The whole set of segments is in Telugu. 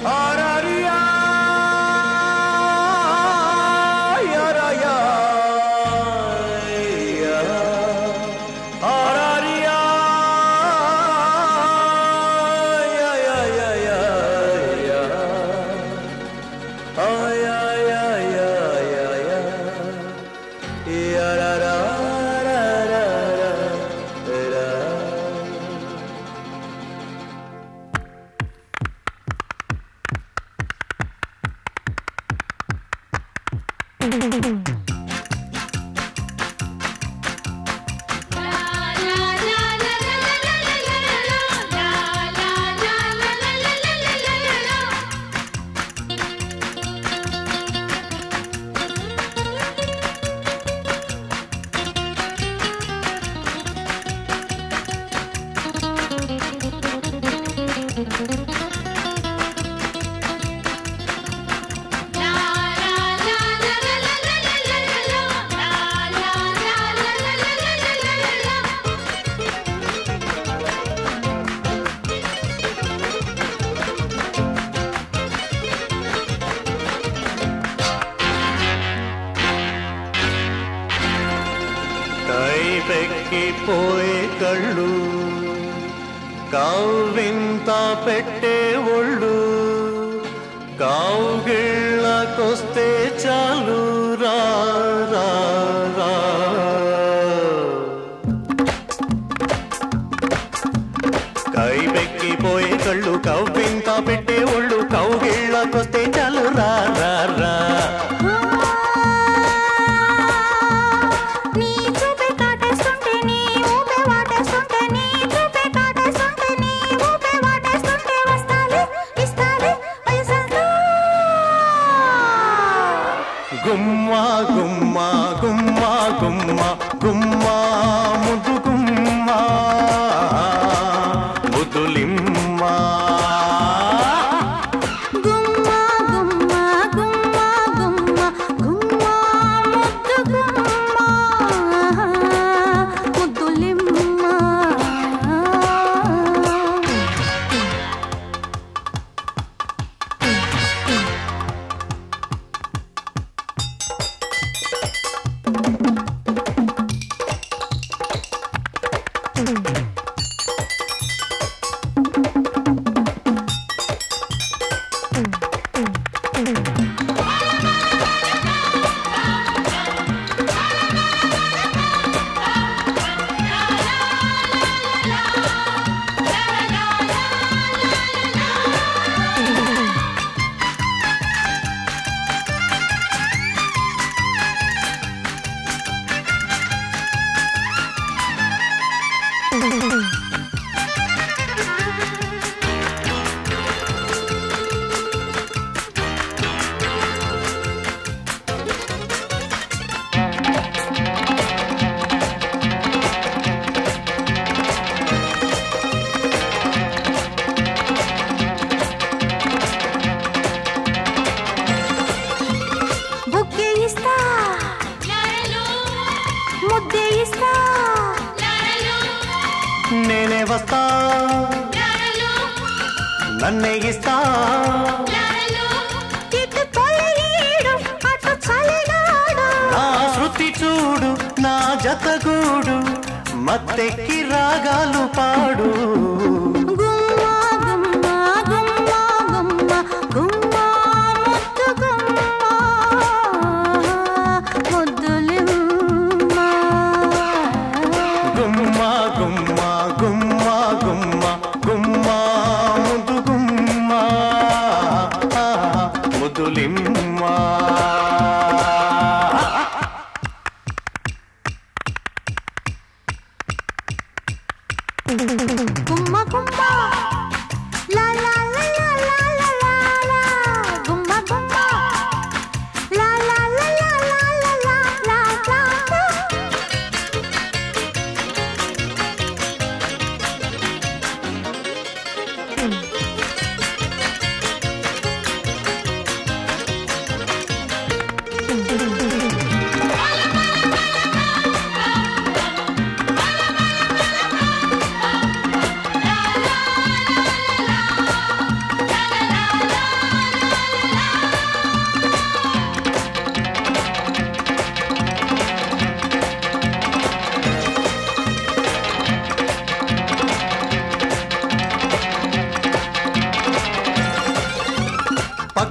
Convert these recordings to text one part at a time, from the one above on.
ఆరారియా యారాయా యా. ఆరారియా యా యా యా యా యా. ఆ యా యా యా యా యా. యా రా రా రా రా రా రా. కైపెక్కిపోయే కళ్ళు కావింత పెట్టే ఒళ్ళు కావుగిళ్ళకొస్తే చాలు రా రా రా కైపెక్కిపోయే కళ్ళు కవ్వింత పెట్టే ఒళ్ళు కౌగిళ్ళకొస్తే చాలు రా రా రా నీ చూపే కాటేస్తుంటే నీ ఊపే వాటేస్తుంటే నీ చూపే కాటేస్తుంటే నీ ఊపే వాటేస్తుంటే వస్తాలే ఇస్తాలే వయసంతా గుమ్మా గుమ్మా గుమ్మా గుమ్మా గుమ్మా ముద్దు గుమ్మా ముద్దులిమ్మా గుమ్మా గుమ్మా గుమ్మా గుమ్మా గుమ్మా ముద్దు గుమ్మా ముద్దులిమ్మా బుక్కే ఇస్తా ముద్దే ఇస్తా నేనే వస్తా నన్నే ఇస్తా ఇటు తొలగీడు అటు చలినాడు నా శృతి చూడు నా జతగూడు మత్తెక్కి రాగాలు పాడు గుమ్మా గుమ్మా గుమ్మా గుమ్మా గుమ్మా ముద్దు గుమ్మా ముద్దులిమ్మా గుమ్మా గుమ్మా గుమ్మా గుమ్మా గుమ్మా ముద్దు గుమ్మా ముద్దులిమ్మా గుమ్మా గుమ్మా లా లా లా లా లా లా లా లా గుమ్మా గుమ్మా లా లా లా లా లా లా లా లా లా లా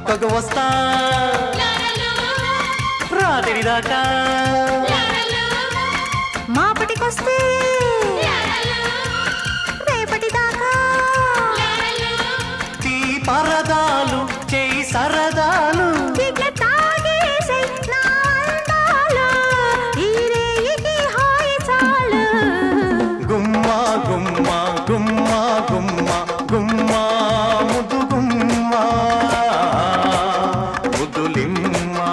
పక్కకు వస్తా రాత్రి దాకా మాపటికొస్తే రేపటి దాకా తీ పరదాలు చేయి సరదాలు ఇట్లా తాగేసై నా అందాలు ఈ రేయికి హాయి చాలు గుమ్మా గుమ్మా గుమ్మా గుమ్మా గుమ్మా ముద్దు గుమ్మా ముద్దులిమ్మా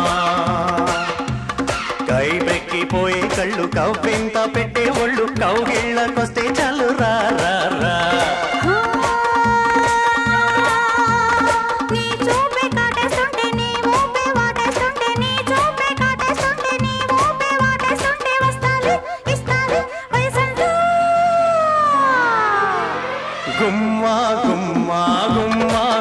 కై పెక్కిపోయే కళ్ళు కవ్వింత పెట్టే ఒళ్ళు కౌగిళ్ళకొస్తే చాలు రా రా రా నీ చూపే కాటేస్తుంటే నీ ఊపే వాటేస్తుంటే నీ చూపే కాటేస్తుంటే నీ ఊపే వాటేస్తుంటే వస్తాలి ఇస్తాలి వయసంతా గుమ్మా గుమ్మా గుమ్మా